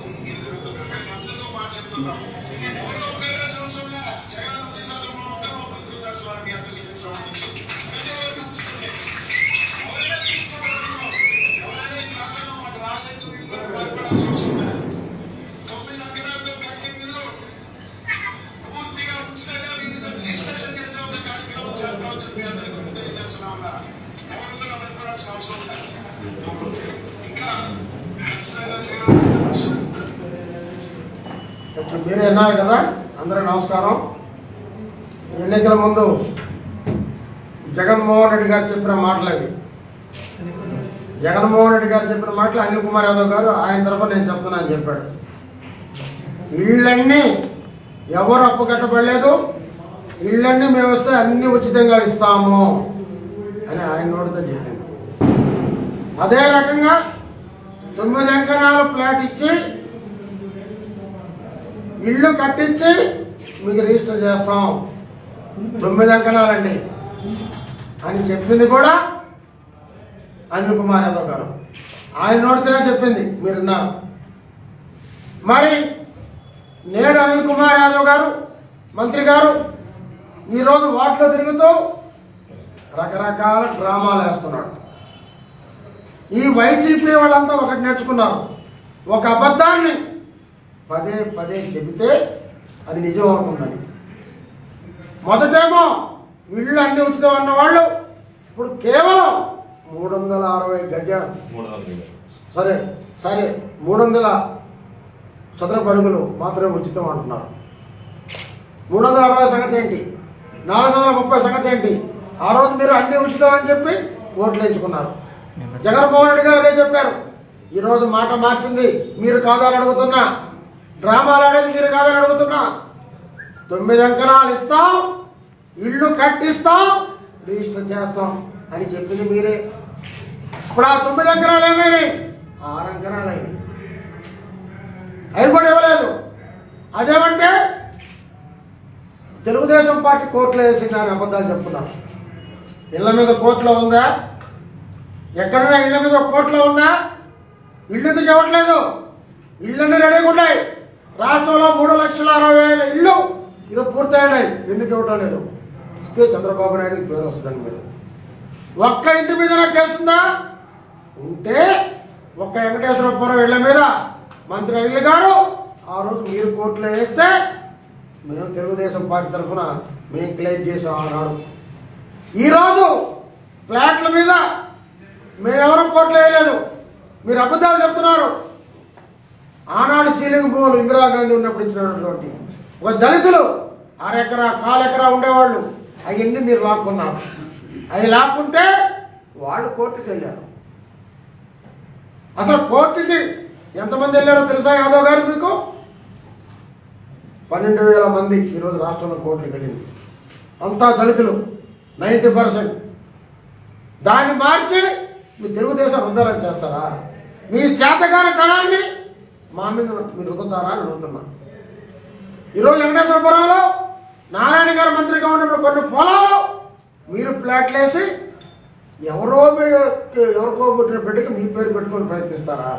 అందరూ మాట చెప్తున్నాం ఎవరో ఒకటే సంవత్సరంలో జగన్ వచ్చిన తర్వాత మొత్తం అభివృద్ధి చేస్తున్నారు మీ అందరికీ సంబంధించి ప్రతి ఒక్కరు చూసుకోండి. ఎవరైనా తీసుకోవడంలో, ఎవరైనా ఈ ప్రాంతంలో మాకు రాలేదు, ఇల్లు బాధపడాల్సిన అవసరం లేదు. తొమ్మిది అంకణాలతో కట్టే ఇల్లు పూర్తిగా ఉచితంగా వివిధ రిజిస్ట్రేషన్ చేసే ఒక కార్యక్రమం చేస్తామని చెప్పి అందరికీ కూడా తెలియజేస్తున్నాం అలా. ఎవరు కూడా భయపడాల్సిన అవసరం లేదు. ఇంకా ఖచ్చితంగా చేయాల్సిన అవసరం ఉంది. ఇప్పుడు మీరే విన్నారు కదా అందరూ నమస్కారం ఎన్నికల ముందు జగన్మోహన్ రెడ్డి గారు చెప్పిన మాటలు అవి జగన్మోహన్ రెడ్డి గారు చెప్పిన మాటలు అనిల్ కుమార్ యాదవ్ గారు ఆయన తరఫున నేను చెప్తున్నా అని చెప్పాడు ఇళ్ళన్నీ ఎవరు అప్పు కట్టబడలేదు ఇళ్ళన్నీ మేము వస్తే అన్ని ఉచితంగా ఇస్తాము అని ఆయన నోటితో చెప్పింది అదే రకంగా తొమ్మిది అంకణాలు ఫ్లాట్ ఇచ్చి ఇల్లు కట్టించి మీకు రిజిస్టర్ చేస్తాం తొమ్మిది అంకణాలండి అని చెప్పింది కూడా అనిల్ కుమార్ యాదవ్ గారు ఆయన నోటితోనే చెప్పింది మీరు విన్నారు మరి నేడు అనిల్ కుమార్ యాదవ్ గారు మంత్రి గారు ఈరోజు వాటిలో తిరుగుతూ రకరకాల డ్రామాలు వేస్తున్నాడు ఈ వైసీపీ వాళ్ళంతా ఒకటి నేర్చుకున్నారు ఒక అబద్ధాన్ని పదే పదే చెబితే అది నిజం అవుతుందని మొదటేమో ఇళ్ళు అన్ని ఉచితం అన్న వాళ్ళు ఇప్పుడు కేవలం మూడు వందల అరవై గజాలు మూడు వందలు సరే సరే మూడు వందల చదరపు అడుగులు మాత్రమే ఉచితం అంటున్నారు మూడు వందల అరవై సంగతి ఏంటి నాలుగు వందల ముప్పై సంగతి ఏంటి ఆ రోజు మీరు అన్ని ఉచితం అని చెప్పి ఓట్లు ఎంచుకున్నారు జగన్మోహన్ రెడ్డి గారు అదే చెప్పారు ఈరోజు మాట మార్చింది మీరు కాదని అడుగుతున్నా డ్రామాలు ఆడేది మీరు కాదని అడుగుతున్నా తొమ్మిది అంకణాలు ఇస్తాం ఇల్లు కట్టిస్తాం రిజిస్టర్ చేస్తాం అని చెప్పింది మీరే ఇప్పుడు ఆ తొమ్మిది అంకణాలు ఏమైనాయి ఆరు అంకణాలు అయినాయి అవి కూడా ఇవ్వలేదు అదేమంటే తెలుగుదేశం పార్టీ కోర్టులో వేసింది అని అబద్ధాలు చెప్తున్నారు ఇళ్ళ మీద కోర్టులో ఉందా ఎక్కడైనా ఇళ్ళ మీద ఒక కోర్టులో ఉందా ఇల్లు ఎందుకు ఇవ్వట్లేదు ఇళ్ళన్నీ రెడీగా ఉన్నాయి రాష్ట్రంలో మూడు లక్షల అరవై వేల ఇల్లు ఈరోజు పూర్తయ్యాయి ఎందుకు ఇవ్వటం లేదు ఇస్తే చంద్రబాబు నాయుడుకి పేరు వస్తుందని మీరు ఒక్క ఇంటి మీద నాకు కేసుందా ఉంటే ఒక్క వెంకటేశ్వరపురం ఇళ్ళ మీద మంత్రి అనిల్ గారు ఆ రోజు మీరు కోర్టులో వేస్తే మేము తెలుగుదేశం పార్టీ తరఫున మేము క్లెయిమ్ చేసాం అన్నాడు ఈరోజు ఫ్లాట్ల మీద మేమెవరూ కోర్టులో వేయలేదు మీరు అబద్ధాలు చెప్తున్నారు ఆనాడు సీలింగ్ భూములు ఇందిరాగాంధీ ఉన్నప్పుడు ఇచ్చినటువంటి ఒక దళితులు అరెకరా కాలెకరా ఉండేవాళ్ళు అవన్నీ మీరు లాక్కున్నారు అవి లాక్కుంటే వాళ్ళు కోర్టుకి వెళ్ళారు అసలు కోర్టుకి ఎంతమంది వెళ్ళారో తెలుసా యాదవ్ గారు మీకు పన్నెండు వేల మంది ఈరోజు రాష్ట్రంలో కోర్టుకి వెళ్ళింది అంతా దళితులు నైంటీ పర్సెంట్ దాన్ని మార్చి మీ తెలుగుదేశం రుద్దాలని చేస్తారా మీ చేతగాని తనాన్ని మా మీద మీరు రుద్దుతారా అని అడుగుతున్నా ఈరోజు వెంకటేశ్వరపురంలో నారాయణ గారు మంత్రిగా ఉన్నప్పుడు కొన్ని పొలాలు మీరు ప్లాట్లు వేసి ఎవరో మీరు ఎవరికో పుట్టిన బిడ్డకి మీ పేరు పెట్టుకొని ప్రయత్నిస్తారా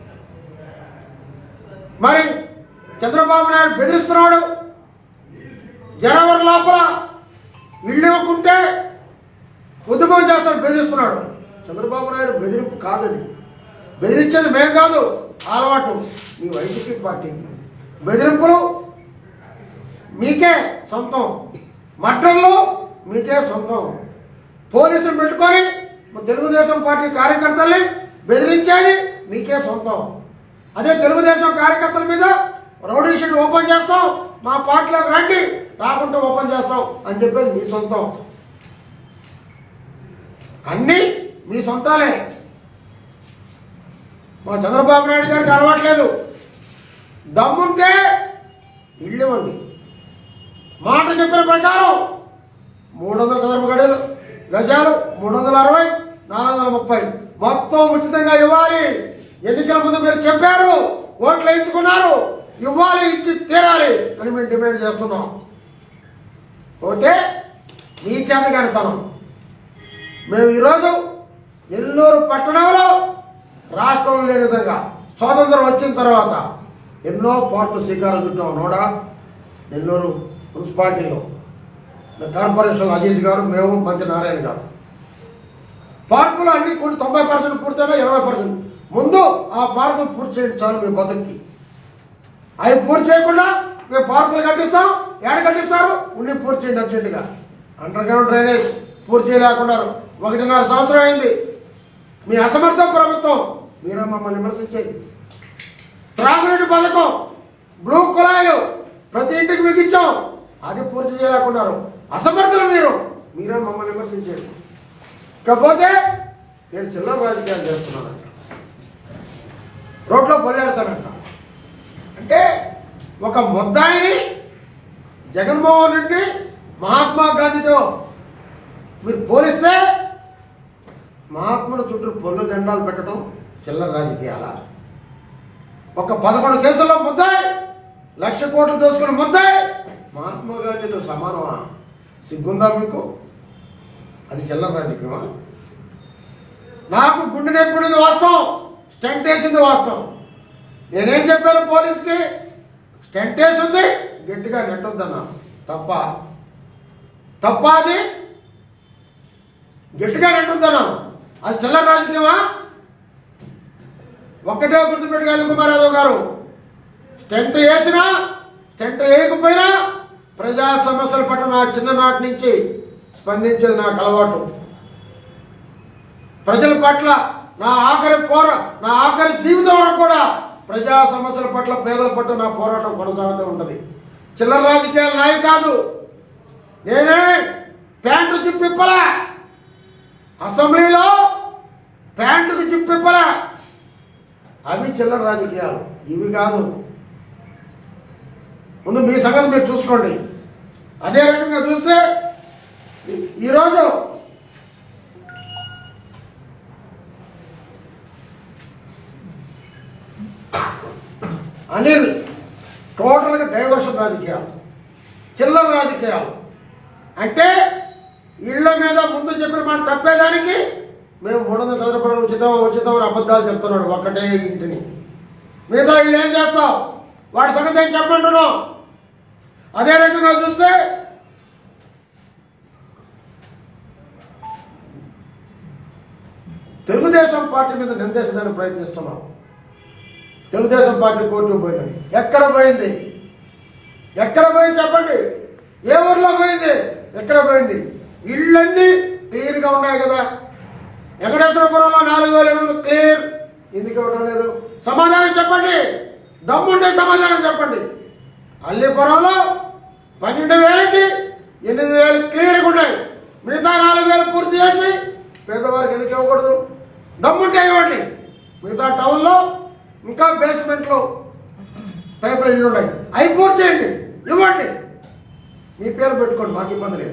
మరి చంద్రబాబు నాయుడు బెదిరిస్తున్నాడు జనవరి లోపల ఇల్లు ఇవ్వకుంటే ఉద్యమం చేస్తాడు బెదిరిస్తున్నాడు చంద్రబాబు నాయుడు బెదిరింపు కాదది బెదిరించేది మేం కాదు అలవాటు మీ వైసీపీ పార్టీకి బెదిరింపులు మీకే సొంతం మటన్లు మీకే సొంతం పోలీసులు పెట్టుకొని మా తెలుగుదేశం పార్టీ కార్యకర్తల్ని బెదిరించేది మీకే సొంతం అదే తెలుగుదేశం కార్యకర్తల మీద రౌడీ షీట్ ఓపెన్ చేస్తాం మా పార్టీలోకి రండి రాకుంటే ఓపెన్ చేస్తాం అని చెప్పేది మీ సొంతం అన్నీ మీ సొంతాలే మా చంద్రబాబు నాయుడు గారికి అలవాట్లేదు దమ్ముంటే ఇల్లు ఇవ్వండి మాట చెప్పిన ప్రకారం మూడు వందల చదరపు గడులు గజాలు మూడు వందల అరవై నాలుగు వందల ముప్పై మొత్తం ఉచితంగా ఇవ్వాలి ఎన్నికల ముందు మీరు చెప్పారు ఓట్లు వేయించుకున్నారు ఇవ్వాలి ఇచ్చి తీరాలి అని మేము డిమాండ్ చేస్తున్నాం పోతే మీ చేతగానితనం మేము ఈరోజు నెల్లూరు పట్టణంలో రాష్ట్రంలో లేని విధంగా స్వాతంత్రం వచ్చిన తర్వాత ఎన్నో పోర్టులు శ్రీకారం చుట్టాం నోడా నెల్లూరు మున్సిపాలిటీలో కార్పొరేషన్ అజీజ్ గారు మేము మంత్రి నారాయణ గారు పార్కులు అన్ని కొన్ని తొంభై పర్సెంట్ పూర్తయినా ఇరవై పర్సెంట్ ముందు ఆ పార్కులు పూర్తి చేయండి చాలు మీ బతుక్కి అవి పూర్తి చేయకుండా మేము పార్కులు కట్టిస్తాం ఏడ కట్టిస్తారు ఉండి పూర్తి చేయండి అర్జెంటుగా అండర్ గ్రౌండ్ డ్రైనేజ్ పూర్తి చేయలేకున్నారు ఒకటిన్నర సంవత్సరం అయింది మీ అసమర్థ ప్రభుత్వం మీరే మమ్మల్ని విమర్శించేది త్రాగునీటి పథకం బ్లూ కుళాయిలు ప్రతి ఇంటికి మిగించాం అది పూర్తి చేయలేకున్నారు అసమర్థులు మీరు మీరే మమ్మల్ని విమర్శించేది కాకపోతే నేను చిల్లర రాజకీయాలు చేస్తున్నానంట రోడ్లో పొల్లాడతానంట అంటే ఒక ముద్దాయిని జగన్మోహన్ రెడ్డి మహాత్మా గాంధీతో మీరు పోలిస్తే మహాత్ముల చుట్టూ పొల్లు జెండాలు పెట్టడం చిల్లర రాజకీయాల ఒక పదకొండు కేసుల్లో ముద్దాయి లక్ష కోట్లు దోసుకున్న ముద్దాయి మహాత్మా గాంధీతో సమానమా సిగ్గుందా మీకు అది చిల్లర రాజకీయమా నాకు గుండె నొప్పినది వాస్తవం స్టెంట్ వేసింది వాస్తవం నేనేం చెప్పాను పోలీస్కి స్టెంట్ వేసింది గట్టిగా నెట్టొద్దన్నా తప్ప తప్ప అది గట్టిగా నెట్టొద్దన్నా అది చిల్లర రాజకీయమా ఒక్కటే గుర్తుపెట్టుకోవాలి కుమార్ యాదవ్ గారు స్టెంట్ వేసినా స్టెంట్ వేయకపోయినా ప్రజా సమస్యల పట్ల నా చిన్ననాటి నుంచి స్పందించేది నాకు అలవాటు ప్రజల పట్ల నా ఆఖరి పోర నా ఆఖరి జీవితం వరకు కూడా ప్రజా సమస్యల పట్ల పేదల పట్ల నా పోరాటం కొనసాగుతూ ఉంటుంది చిల్లర రాజకీయాలు నాయి కాదు నేనే ప్యాంటు జిప్పిప్పలా అసెంబ్లీలో ప్యాంటుకు జిప్పిప్పలా అవి చిల్లర రాజకీయాలు ఇవి కాదు ముందు మీ సంగతి మీరు చూసుకోండి అదే రకంగా చూస్తే ఈ- ఈరోజు అనిల్ టోటల్గా డైవర్షన్ రాజకీయాలు చిల్లర రాజకీయాలు అంటే ఇళ్ల మీద ముందు చెప్పిన మాట తప్పేదానికి మేము మూడు వందల చదరపడం ఉచితం ఉచితం అని అబద్ధాలు చెప్తున్నాడు ఒక్కటే ఇంటిని మిగతా వీళ్ళు ఏం చేస్తావు వాడి సంగతి ఏం చెప్పంటున్నావు అదే రకంగా చూస్తే తెలుగుదేశం పార్టీ మీద నిందేసేదానికి ప్రయత్నిస్తున్నాం తెలుగుదేశం పార్టీ కోర్టుకు పోయినది ఎక్కడ పోయింది ఎక్కడ పోయింది చెప్పండి ఏ ఊర్లో పోయింది ఎక్కడ పోయింది ఇళ్ళన్నీ క్లియర్గా ఉన్నాయి కదా వెంకటేశ్వరపురంలో నాలుగు వేల ఎనిమిది క్లియర్ ఎందుకు ఇవ్వడం లేదు సమాధానం చెప్పండి దమ్ముంటే సమాధానం చెప్పండి అల్లిపురంలో పన్నెండు వేలకి ఎనిమిది వేలు క్లియర్గా ఉన్నాయి మిగతా నాలుగు వేలు పూర్తి చేసి పేదవారికి ఎందుకు ఇవ్వకూడదు దమ్ముంటే ఇవ్వండి మిగతా టౌన్లో ఇంకా బేస్మెంట్లో టైపులు ఇల్లు ఉన్నాయి అవి పూర్తి చేయండి ఇవ్వండి మీ పేరు పెట్టుకోండి మాకు ఇబ్బంది లేదు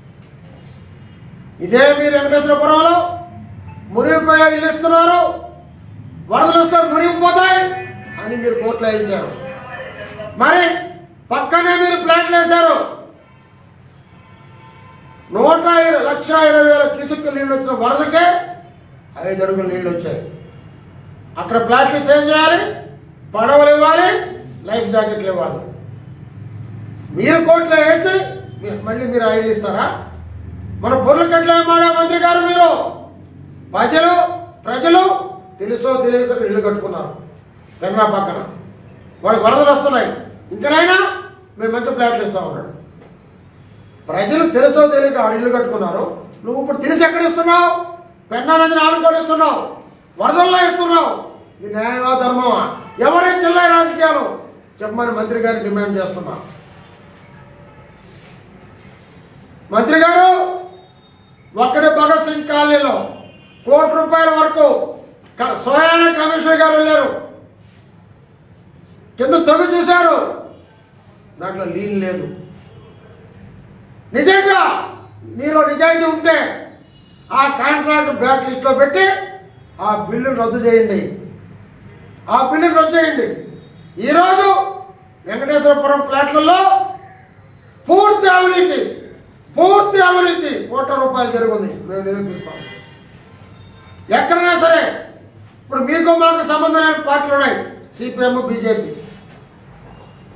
ఇదే మీరు వెంకటేశ్వరపురంలో మునిగిపోయే ఇల్లు ఇస్తున్నారు వరదలు వస్తే మునిగిపోతాయి అని మీరు కోర్టులో వేయించారు మరి పక్కనే మీరు ప్లాట్లు వేశారు నూట ఇరవై లక్ష ఇరవై వేల కిసుక్కు నీళ్ళు వచ్చిన వరదకే ఐదు అడుగులు నీళ్ళు వచ్చాయి అక్కడ ప్లాట్స్ ఏం చేయాలి పడవలు ఇవ్వాలి లైఫ్ జాకెట్లు ఇవ్వాలి మీరు కోట్లో వేసి మీ- మళ్ళీ మీరు ఐదు ఇస్తారా మన పొర్లకట్ల మాట మంత్రి గారు మీరు ప్రజలు ప్రజలు తెలుసో తెలియక ఇల్లు కట్టుకున్నారు పెన్నా పక్కన వాళ్ళు వరదలు వస్తున్నాయి ఇంకనైనా మేము మంచి ప్లాట్లు ఇస్తా ఉన్నాడు ప్రజలు తెలుసో తెలియక ఆ ఇల్లు కట్టుకున్నారు నువ్వు ఇప్పుడు తెలిసి ఎక్కడ ఇస్తున్నావు పెన్నా నదిని ఆడుకొని ఇస్తున్నావు వరదల్లో ఇస్తున్నావు ఇది న్యాయమా ధర్మమా ఎవరే చెల్లాయి రాజకీయాలు చెప్పమని మంత్రి గారిని డిమాండ్ చేస్తున్నా మంత్రి గారు ఒక్కడి భగత్ సింగ్ కాలనీలో కోటి రూపాయల వరకు క- స్వయాన కమిషనర్ గారు వెళ్ళారు కింద తొగి చూశారు దాంట్లో నీళ్ళు లేదు నిజంగా నీలో నిజాయితీ ఉంటే ఆ కాంట్రాక్ట్ బ్లాక్ లిస్ట్లో పెట్టి ఆ బిల్లును రద్దు చేయండి ఆ బిల్లును రద్దు చేయండి ఈరోజు వెంకటేశ్వరపురం ప్లాట్లలో పూర్తి అవినీతి పూర్తి అవినీతి కోట్ల రూపాయలు జరుగుంది మేము నిరూపిస్తాం ఎక్కడైనా సరే ఇప్పుడు మీకు మాకు సంబంధం లేని పార్టీలు ఉన్నాయి సిపిఎం బీజేపీ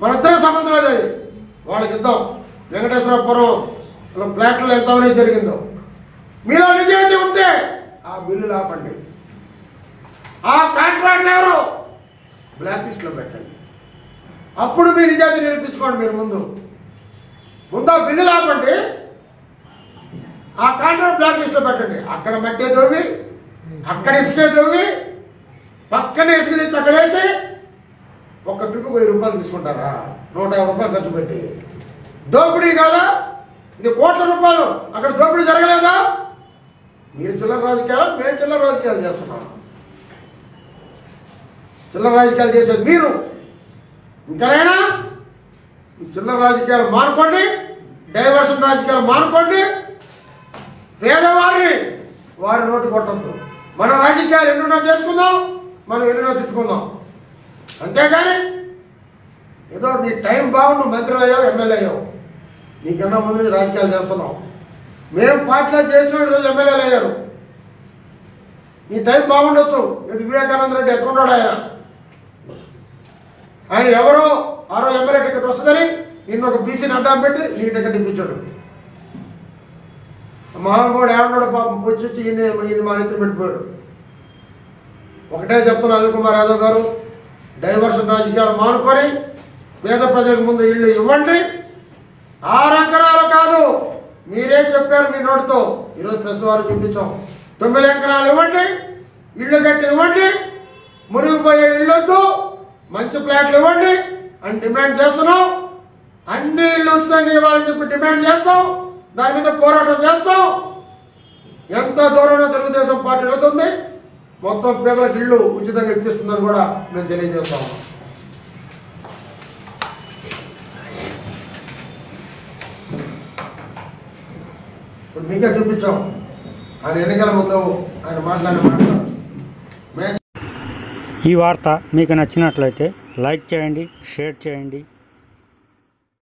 మనిద్దరం సంబంధం లేదు అది వాళ్ళకి ఇద్దాం వెంకటేశ్వరపురం ఫ్లాట్లో ఎంత అనేది జరిగిందో మీలో నిజాయితీ ఉంటే ఆ బిల్లులు ఆపండి ఆ కాంట్రాక్ట్ ఎవరు బ్లాక్ లిస్ట్లో పెట్టండి అప్పుడు మీ నిజాయితీ నిరూపించుకోండి మీరు ముందు ముందు ఆ బిల్లులు ఆపండి ఆ కాంట్రాక్ట్ బ్లాక్ లిస్ట్లో పెట్టండి అక్కడ మట్టే దోవి అక్కడ ఇసుకే దోవి పక్కనే ఇసుక తెచ్చి అక్కడ వేసి ఒక ట్రిప్ వెయ్యి రూపాయలు తీసుకుంటారా నూట యాభై రూపాయలు ఖర్చు పెట్టి దోపిడీ కాదా ఇది కోట్ల రూపాయలు అక్కడ దోపిడీ జరగలేదా మీరు చిల్లర రాజకీయాలు మేము చిల్లర రాజకీయాలు చేస్తున్నాం చిల్లర రాజకీయాలు చేసేది మీరు ఇంకనైనా ఈ చిల్లర రాజకీయాలు మానుకోండి డైవర్షన్ రాజకీయాలు మానుకోండి పేదవారిని వారి నోటు కొట్టద్దు మన రాజకీయాలు ఎన్నున్నా చేసుకుందాం మనం ఎన్నున్నా తిట్టుకుందాం అంతేగాని ఏదో నీ టైం బాగుండు మంత్రి అయ్యావు ఎమ్మెల్యే అయ్యావు నీకన్నా ముందు నుంచి రాజకీయాలు చేస్తున్నాం మేము పార్టీలో చేసిన ఈరోజు ఎమ్మెల్యేలు అయ్యారు నీ టైం బాగుండొచ్చు ఇది వివేకానంద రెడ్డి ఎక్కడున్నాడు ఆయన ఆయన ఎవరో ఆరో ఎమ్మెల్యే టికెట్ వస్తుందని నిన్న ఒక బీసీని అడ్డం పెట్టి నీకు టికెట్ ఇప్పించాడు మహానుభావుడు ఏమన్నాడు పాపం వచ్చి వచ్చి ఈయన ఈయన మా నెత్తిన పెట్టిపోయాడు ఒకటే చెప్తున్నా అనిల్ కుమార్ యాదవ్ గారు డైవర్షన్ రాజకీయాలు మానుకొని పేద ప్రజలకు ముందు ఇల్లు ఇవ్వండి ఆరు ఎకరాలు కాదు మీరే చెప్పారు మీ నోటితో ఈరోజు ప్రెస్ వారు చూపించాం తొమ్మిది ఎకరాలు ఇవ్వండి ఇల్లు కట్టి ఇవ్వండి మునిగిపోయే ఇల్లు వద్దు మంచి ఫ్లాట్లు ఇవ్వండి అని డిమాండ్ చేస్తున్నాం అన్ని ఇల్లు ఉచితంగా ఇవ్వాలని చెప్పి డిమాండ్ చేస్తాం దాని మీద పోరాటం చేస్తాం ఎంత దూరంలో తెలుగుదేశం పార్టీ వెళుతుంది మొత్తం పేదలకు ఇల్లు ఉచితంగా ఇప్పిస్తుందని కూడా మేము తెలియజేస్తాం ఇప్పుడు మీకే చూపించాం ఆయన ఎన్నికల ముందు ఆయన మాట్లాడిన మాటలు మేము ఈ వార్త మీకు నచ్చినట్లయితే లైక్ చేయండి షేర్ చేయండి